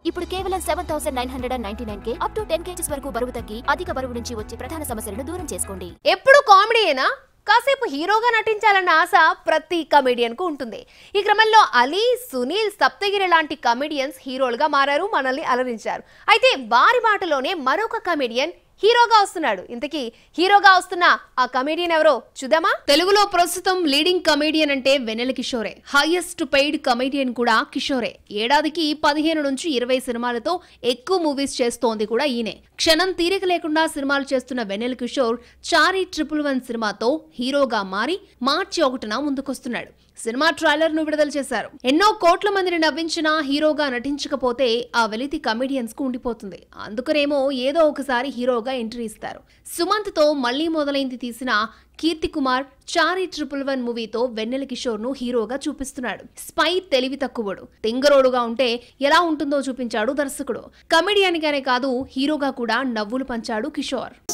ఇప్పుడు కేవలం seven thousand nine hundred and ninety nine కే అప్ టు టెన్ కేజీస్ వరకు బరువు తగ్గి అధిక బరువు నుంచి వచ్చే ప్రధాన సమస్యలను దూరం చేసుకోండి ఎప్పుడు కామెడీయేనా కాసేపు హీరోగా నటించాలన్న ఆశ ప్రతి కమెడియన్ కు ఉంటుంది ఈ క్రమంలో అలీ సునీల్ సప్తగిరి లాంటి కమెడియన్స్ హీరోలుగా మారారు మనల్ని అలరించారు అయితే వారి బాటలోనే మరొక కమెడియన్ హీరోగా వస్తున్నాడు ఇంతకీ హీరోగా వస్తున్న ఆ కమెడియన్ ఎవరో చూద్దామా తెలుగులో ప్రస్తుతం లీడింగ్ కమెడియన్ అంటే వెన్నెల కిషోరే హైయెస్ట్ పెయిడ్ కమెడియన్ కూడా కిషోరే ఏడాదికి పదిహేను నుంచి ఇరవై సినిమాలతో ఎక్కువ మూవీస్ చేస్తోంది కూడా ఈయనే క్షణం తీరిక లేకుండా సినిమాలు చేస్తున్న వెన్నెల కిషోర్ చారీ ట్రిపుల్ వన్ సినిమాతో హీరోగా మారి మార్చి ఒకటిన ముందుకొస్తున్నాడు సినిమా ట్రైలర్ ను విడుదల చేశారు ఎన్నో కోట్ల మందిని నవ్వించినా హీరోగా నటించకపోతే ఆ వెలితి కమెడియన్స్ కు ఉండిపోతుంది అందుకనేమో ఏదో ఒకసారి హీరోగా ఎంట్రీ ఇస్తారు సుమంత్ తో మళ్లీ మొదలైంది తీసిన కీర్తి కుమార్ చారీ ట్రిపుల్ వన్ మూవీతో వెన్నెల కిషోర్ ను హీరోగా చూపిస్తున్నాడు స్పై తెలివి తక్కువడు తింగరోడుగా ఉంటే ఎలా ఉంటుందో చూపించాడు దర్శకుడు కమెడియన్ గానే కాదు హీరోగా కూడా నవ్వులు పంచాడు కిషోర్